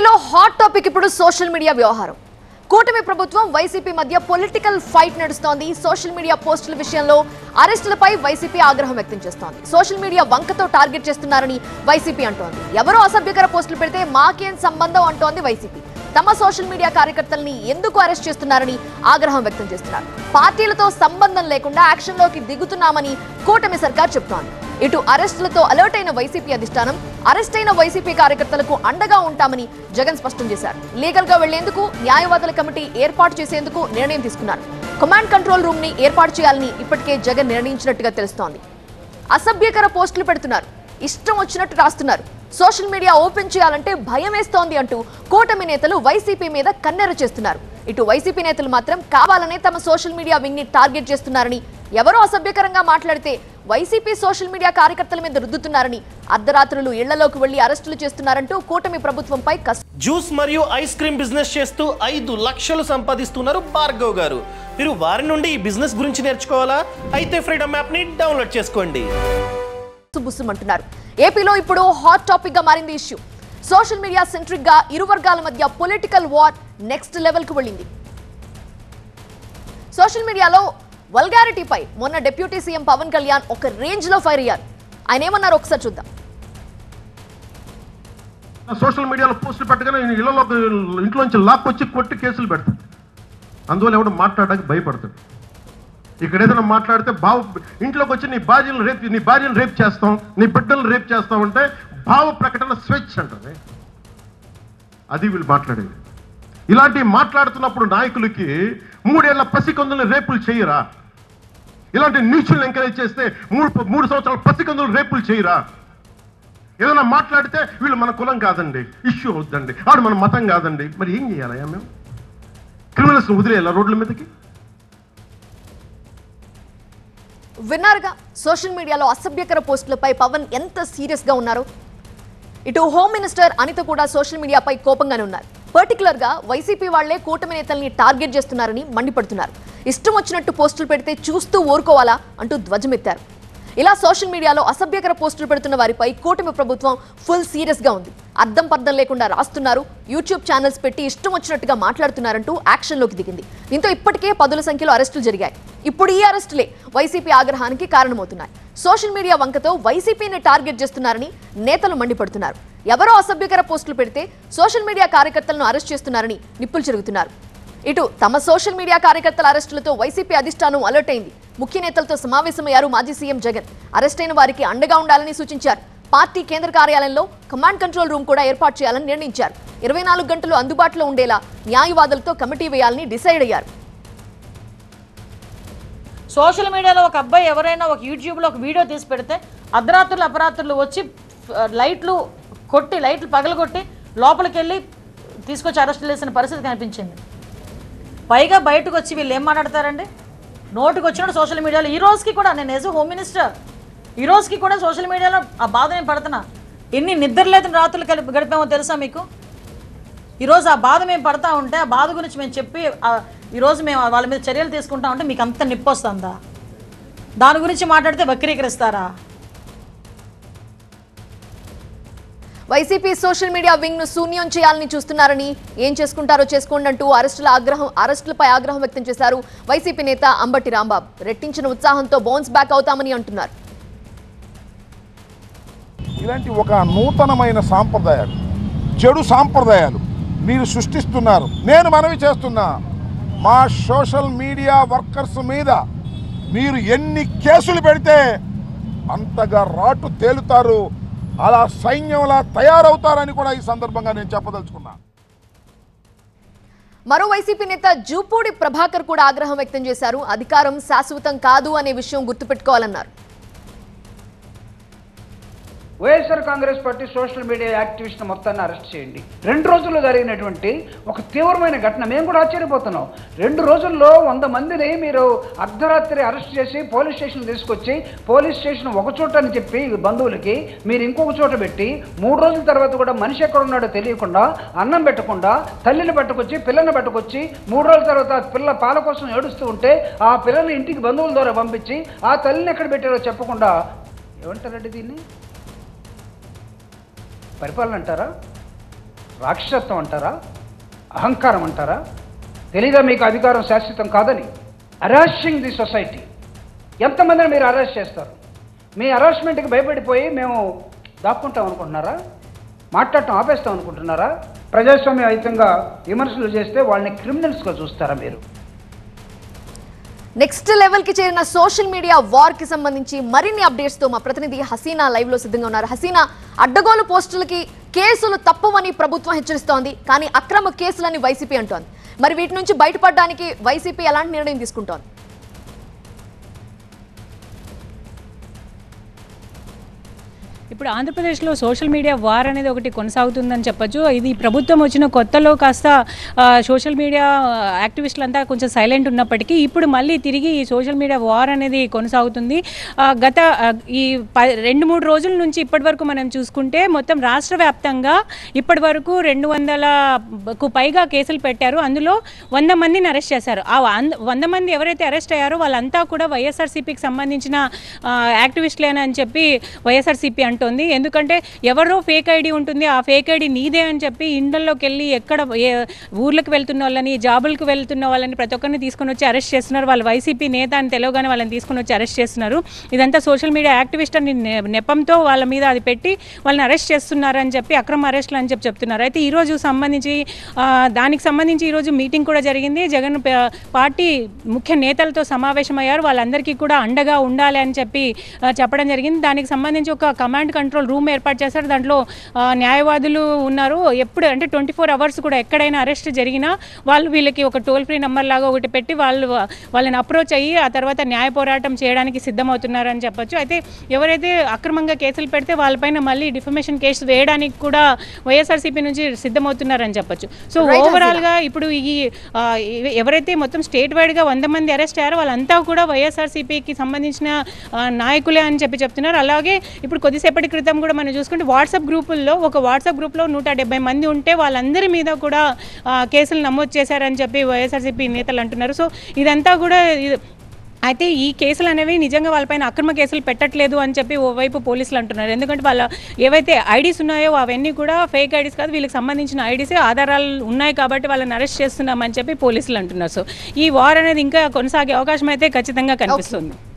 ఏపీలో hot topic ఇప్పుడు social media వ్యవహారం కూటమి ప్రభుత్వం వైసీపీ మధ్య పొలిటికల్ ఫైట్ నడుస్తోంది సోషల్ మీడియా పోస్టుల విషయంలో అరెస్టులపై వైసీపీ ఆగ్రహం వ్యక్తం చేస్తోంది సోషల్ మీడియా వంకతో టార్గెట్ చేస్తున్నారని వైసీపీ అంటోంది ఎవరో అసభ్యకర పోస్టులు పెడితే మాకేం సంబంధం అంటోంది వైసీపీ తమ సోషల్ మీడియా కార్యకర్తల్ని ఎందుకు అరెస్ట్ చేస్తున్నారని ఆగ్రహం వ్యక్తం చేస్తున్నారు పార్టీలతో సంబంధం లేకుండా యాక్షన్లోకి దిగుతున్నామని కూటమి సర్కార్ చెబుతోంది ఇటు అరెస్టులతో అలర్ట్ అయిన వైసీపీ అధిష్టానం అరెస్ట్ అయిన వైసీపీ కార్యకర్తలకు అండగా ఉంటామని జగన్ స్పష్టం చేశారు లీగల్ గా వెళ్లేందుకు న్యాయవాదుల కమిటీ ఏర్పాటు చేసేందుకు నిర్ణయం తీసుకున్నారు కమాండ్ కంట్రోల్ రూమ్ ని ఏర్పాటు చేయాలని ఇప్పటికే జగన్ నిర్ణయించినట్టుగా తెలుస్తోంది అసభ్యకర పోస్టులు పెడుతున్నారు ఇష్టం వచ్చినట్టు రాస్తున్నారు సోషల్ మీడియా ఓపెన్ చేయాలంటే భయం వేస్తోంది అంటూ కూటమి నేతలు వైసీపీ మీద కన్నెర చేస్తున్నారు ఇటు వైసీపీ నేతలు మాత్రం కావాలనే తమ సోషల్ మీడియా వింగ్ ని టార్గెట్ చేస్తున్నారని ఎవరో అసభ్యకరంగా మాట్లాడితే వైసీపీ సోషల్ మీడియా కార్యకర్తల మీద రుద్దుతున్నారని అర్ధరాత్రులు ఇళ్లలోకి వెళ్లి అరెస్టులు చేస్తున్నారంటూ కూటమి ప్రభుత్వంపై కస్ జ్యూస్ మరియు ఐస్ క్రీమ్ బిజినెస్ చేస్తూ ఐదు లక్షలు సంపాదిస్తున్నారు భార్గవ్ గారు మీరు వారి నుండి ఈ బిజినెస్ గురించి నేర్చుకోవాలా అయితే ఫ్రీడమ్ యాప్ని డౌన్లోడ్ చేసుకోండి బుస్సుమంటున్నారు ఏపీలో ఇప్పుడు హాట్ టాపిక్ గా మారింది ఇష్యూ సోషల్ మీడియా సెంట్రిక్ గా ఇరు వర్గాల మధ్య పొలిటికల్ వార్ నెక్స్ట్ లెవెల్ కు వెళ్ళింది సోషల్ మీడియాలో వల్గారిటీపై మొన్న డిప్యూటీ సీఎం పవన్ కళ్యాణ్ ఒక రేంజ్ లో ఫైర్ అయ్యారు ఆయన ఏమన్నారు ఒకసారి చూద్దాం సోషల్ మీడియాలో పోస్టులు పెట్టగానే ఈయన ఇళ్లలో ఇంట్లోంచి లాక్కొచ్చి కొట్టి కేసులు పెడతాడు అందువల్ల ఎవడు మాట్లాడడానికి భయపడతాడు ఇక్కడ ఏదైనా మాట్లాడితే బావ ఇంట్లోకి వచ్చి నీ భార్యను రేప్ నీ భార్యను రేప్ చేస్తాం నీ బిడ్డలను రేప్ చేస్తాం అంటే భావ ప్రకటన స్వేచ్ఛ అంటది అది వీళ్ళు మాట్లాడేది ఇలాంటివి మాట్లాడుతున్నప్పుడు నాయకులకి మూడేళ్ల పసికందులను రేపులు చేయరా ఇలాంటి నీచులను ఎంకరేజ్ చేస్తే మూడు మూడు సంవత్సరాల పసికందులు రేపులు చేయరా ఏదైనా మాట్లాడితే వీళ్ళు మన కులం కాదండి ఇష్యూ అవుద్దండి ఆడు మన మతం కాదండి మరి ఏం చేయాలయ్యా మేము క్రిమినల్స్ వదిలేయాలా రోడ్ల మీదకి విన్నారుగా సోషల్ మీడియాలో అసభ్యకర పోస్టులపై పవన్ ఎంత సీరియస్ గా ఉన్నారు ఇటు హోమ్ మినిస్టర్ అనిత కూడా సోషల్ మీడియాపై కోపంగానే ఉన్నారు పర్టికులర్ గా వైసీపీ వాళ్లే కూటమి నేతల్ని టార్గెట్ చేస్తున్నారని మండిపడుతున్నారు ఇష్టం వచ్చినట్టు పోస్టులు పెడితే చూస్తూ ఊరుకోవాలా అంటూ ధ్వజమెత్తారు ఇలా సోషల్ మీడియాలో అసభ్యకర పోస్టులు పెడుతున్న వారిపై కూటమి ప్రభుత్వం ఫుల్ సీరియస్ గా ఉంది అర్థం పర్థం లేకుండా రాస్తున్నారు యూట్యూబ్ ఛానల్స్ పెట్టి ఇష్టం వచ్చినట్టుగా మాట్లాడుతున్నారంటూ యాక్షన్లోకి దిగింది దీంతో ఇప్పటికే పదుల సంఖ్యలో అరెస్టులు జరిగాయి ఇప్పుడు ఈ అరెస్టులే వైసీపీ ఆగ్రహానికి కారణమవుతున్నాయి సోషల్ మీడియా వంకతో వైసీపీని టార్గెట్ చేస్తున్నారని నేతలు మండిపడుతున్నారు ఎవరో అసభ్యకర పోస్టులు పెడితే సోషల్ మీడియా కార్యకర్తలను అరెస్ట్ చేస్తున్నారని నిప్పులు చెరుగుతున్నారు ఇటు తమ సోషల్ మీడియా కార్యకర్తల అరెస్టులతో వైసీపీ అధిష్టానం అలర్ట్ అయింది ముఖ్య నేతలతో సమావేశమయ్యారు మాజీ సీఎం జగన్ అరెస్ట్ అయిన వారికి అండగా ఉండాలని సూచించారు పార్టీ కేంద్ర కార్యాలయంలో కమాండ్ కంట్రోల్ రూమ్ కూడా ఏర్పాటు చేయాలని నిర్ణయించారు ఇరవై నాలుగు గంటలు అందుబాటులో ఉండేలా న్యాయవాదులతో కమిటీ వేయాలని డిసైడ్ అయ్యారు సోషల్ మీడియాలో ఒక అబ్బాయి ఎవరైనా ఒక యూట్యూబ్లో ఒక వీడియో తీసి పెడితే అర్ధరాత్రులు అపరాత్రులు వచ్చి ఆ, లైట్లు కొట్టి లైట్లు పగలగొట్టి లోపలికి వెళ్ళి తీసుకొచ్చి అరెస్ట్ చేసిన పరిస్థితి కనిపించింది పైగా బయటకు వచ్చి వీళ్ళు ఏం మాట్లాడతారండి నోటుకు వచ్చినట్టు సోషల్ మీడియాలో ఈ రోజుకి కూడా నేను ఎజ్ హోమ్ మినిస్టర్ ఈ రోజుకి కూడా సోషల్ మీడియాలో ఆ బాధ నేను పడుతున్నా ఎన్ని నిద్రలేని రాత్రులు కలిపి గడిపామో తెలుసా మీకు ఈరోజు ఆ బాధ మేము పడతా ఉంటే ఆ బాధ గురించి మేము చెప్పి ఆ, ఈరోజు మేము వాళ్ళ మీద చర్యలు తీసుకుంటా ఉంటే మీకు అంత నిప్పు వస్తుందా దాని గురించి మాట్లాడితే వక్రీకరిస్తారా వైసీపీ సోషల్ మీడియా వింగ్ ను శూన్యం చేయాలని చూస్తున్నారని ఏం చేసుకుంటారో చేసుకోండి అంటూ అరెస్టుల ఆగ్రహం అరెస్టులపై ఆగ్రహం వ్యక్తం చేశారు వైసీపీ నేత అంబటి రాంబాబు రెట్టించిన ఉత్సాహంతో బౌన్స్ బ్యాక్ అవుతామని అంటున్నారు ఇలాంటి ఒక నూతనమైన సాంప్రదాయాలు చెడు సాంప్రదాయాలు మీరు సృష్టిస్తున్నారు నేను మనవి చేస్తున్నా మా సోషల్ మీడియా వర్కర్స్ మీద మీరు ఎన్ని కేసులు పెడితే అంతగా రాటు తేలుతారు అలా సైన్యంలా తయారవుతారని కూడా ఈ సందర్భంగా నేను చెప్పదలుచుకున్నా మరో వైసీపీ నేత జూపూడి ప్రభాకర్ కూడా ఆగ్రహం వ్యక్తం చేశారు అధికారం శాశ్వతం కాదు అనే విషయం గుర్తుపెట్టుకోవాలన్నారు YSR Congress party social media activist మొత్తాన్ని అరెస్ట్ చేయండి రెండు రోజుల్లో జరిగినటువంటి ఒక తీవ్రమైన ఘటన మేము కూడా ఆశ్చర్యపోతున్నాం రెండు రోజుల్లో వంద మందిని మీరు అర్ధరాత్రి అరెస్ట్ చేసి పోలీస్ స్టేషన్ తీసుకొచ్చి పోలీస్ స్టేషన్ ఒక చోట అని చెప్పి బంధువులకి మీరు ఇంకొక చోట పెట్టి మూడు రోజుల తర్వాత కూడా మనిషి ఎక్కడ ఉన్నాడో తెలియకుండా అన్నం పెట్టకుండా తల్లిని పట్టుకొచ్చి పిల్లని పట్టుకొచ్చి మూడు రోజుల తర్వాత ఆ పిల్ల పాల కోసం ఏడుస్తూ ఉంటే ఆ పిల్లని ఇంటికి బంధువుల ద్వారా పంపించి ఆ తల్లిని ఎక్కడ పెట్టారో చెప్పకుండా ఏమంటారండి దీన్ని పరిపాలన అంటారా రాక్షసత్వం అంటారా అహంకారం అంటారా తెలీదా మీకు అధికారం శాశ్వతం కాదని అరాషింగ్ ది సొసైటీ ఎంతమందిని మీరు అరెస్ట్ చేస్తారు మీ అరెస్ట్మెంట్కి భయపడిపోయి మేము దాక్కుంటాం అనుకుంటున్నారా మాట్లాడటం ఆపేస్తాం అనుకుంటున్నారా ప్రజాస్వామ్యయుతంగా విమర్శలు చేస్తే వాళ్ళని క్రిమినల్స్గా చూస్తారా మీరు నెక్స్ట్ లెవెల్ కి చేరిన సోషల్ మీడియా వార్ కి సంబంధించి మరిన్ని అప్డేట్స్ తో మా ప్రతినిధి హసీనా లైవ్ లో సిద్ధంగా ఉన్నారు హసీనా అడ్డగోలు పోస్టులకి కేసులు తప్పవని ప్రభుత్వం హెచ్చరిస్తోంది కానీ అక్రమ కేసులని వైసీపీ అంటోంది మరి వీటి నుంచి బయటపడడానికి వైసీపీ ఎలాంటి నిర్ణయం తీసుకుంటోంది ఇప్పుడు ఆంధ్రప్రదేశ్లో సోషల్ మీడియా వార్ అనేది ఒకటి కొనసాగుతుందని చెప్పొచ్చు ఇది ప్రభుత్వం వచ్చిన కొత్తలో కాస్త ఆ, సోషల్ మీడియా యాక్టివిస్టులంతా కొంచెం సైలెంట్ ఉన్నప్పటికీ ఇప్పుడు మళ్ళీ తిరిగి ఈ సోషల్ మీడియా వార్ అనేది కొనసాగుతుంది ఆ, గత ఆ, ఈ ప రెండు మూడు రోజుల నుంచి ఇప్పటి వరకు మనం చూసుకుంటే మొత్తం రాష్ట్ర వ్యాప్తంగా ఇప్పటి వరకు రెండు వందలకు పైగా కేసులు పెట్టారు అందులో వంద మందిని అరెస్ట్ చేశారు ఆ వంద వంద మంది ఎవరైతే అరెస్ట్ అయ్యారో వాళ్ళంతా కూడా వైఎస్ఆర్సీపీకి సంబంధించిన ఆ, యాక్టివిస్టులేనని చెప్పి వైఎస్ఆర్సీపీ అంటోంది ఎందుకంటే ఎవరో ఫేక్ ఐడి ఉంటుంది ఆ ఫేక్ ఐడి నీదే అని చెప్పి ఇండ్లలోకి వెళ్ళి ఎక్కడ ఏ ఊర్లకు వెళ్తున్న వాళ్ళని జాబులకు వెళ్తున్న వాళ్ళని ప్రతి ఒక్కరిని తీసుకొని వచ్చి అరెస్ట్ చేస్తున్నారు వాళ్ళు వైసీపీ నేత అని తెలియగానే వాళ్ళని తీసుకొని వచ్చి అరెస్ట్ చేస్తున్నారు ఇదంతా సోషల్ మీడియా యాక్టివిస్ట్ అని నె- నెపంతో వాళ్ళ మీద అది పెట్టి వాళ్ళని అరెస్ట్ చేస్తున్నారని చెప్పి అక్రమ అరెస్టులు అని చెప్పి చెప్తున్నారు అయితే ఈరోజు సంబంధించి ఆ, దానికి సంబంధించి ఈరోజు మీటింగ్ కూడా జరిగింది జగన్ ప- పార్టీ ముఖ్య నేతలతో సమావేశమయ్యారు వాళ్ళందరికీ కూడా అండగా ఉండాలి అని చెప్పి ఆ, చెప్పడం జరిగింది దానికి సంబంధించి ఒక కమాండ్ కంట్రోల్ రూమ్ ఏర్పాటు చేశారు దాంట్లో ఆ, న్యాయవాదులు ఉన్నారు ఎప్పుడు అంటే ట్వంటీ ఫోర్ అవర్స్ కూడా ఎక్కడైనా అరెస్ట్ జరిగినా వాళ్ళు వీళ్ళకి ఒక టోల్ ఫ్రీ నెంబర్ లాగా ఒకటి పెట్టి వాళ్ళు వాళ్ళని అప్రోచ్ అయ్యి ఆ తర్వాత న్యాయ పోరాటం చేయడానికి సిద్ధమవుతున్నారని చెప్పొచ్చు అయితే ఎవరైతే అక్రమంగా కేసులు పెడితే వాళ్ళపైన మళ్ళీ డిఫమేషన్ కేసు వేయడానికి కూడా వైఎస్ఆర్సీపీ నుంచి సిద్ధమవుతున్నారని చెప్పొచ్చు సో Right, ఓవరాల్ గా ఇప్పుడు ఈ ఆ, ఎవ- ఎవరైతే మొత్తం స్టేట్ వైడ్ గా వంద మంది అరెస్ట్ అయ్యారో వాళ్ళంతా కూడా వైఎస్ఆర్సీపీకి సంబంధించిన ఆ, నాయకులే అని చెప్పి చెప్తున్నారు అలాగే ఇప్పుడు కొద్దిసేపటి క్రితం కూడా మనం చూసుకుంటే వాట్సాప్ గ్రూపుల్లో ఒక వాట్సాప్ గ్రూప్లో నూట డెబ్బై మంది ఉంటే వాళ్ళందరి మీద కూడా ఆ, కేసులు నమోదు చేశారని చెప్పి వైఎస్ఆర్సీపీ నేతలు అంటున్నారు సో ఇదంతా కూడా ఇది- అయితే ఈ కేసులు అనేవి నిజంగా వాళ్ళపైన అక్రమ కేసులు పెట్టట్లేదు అని చెప్పి ఓవైపు పోలీసులు అంటున్నారు ఎందుకంటే వాళ్ళ ఏవైతే ఐడీస్ ఉన్నాయో అవన్నీ కూడా ఫేక్ ఐడీస్ కాదు వీళ్ళకి సంబంధించిన ఐడీసే ఆధారాలు ఉన్నాయి కాబట్టి వాళ్ళని అరెస్ట్ చేస్తున్నామని చెప్పి పోలీసులు అంటున్నారు సో ఈ వార్ అనేది ఇంకా కొనసాగే అవకాశం అయితే ఖచ్చితంగా కనిపిస్తుంది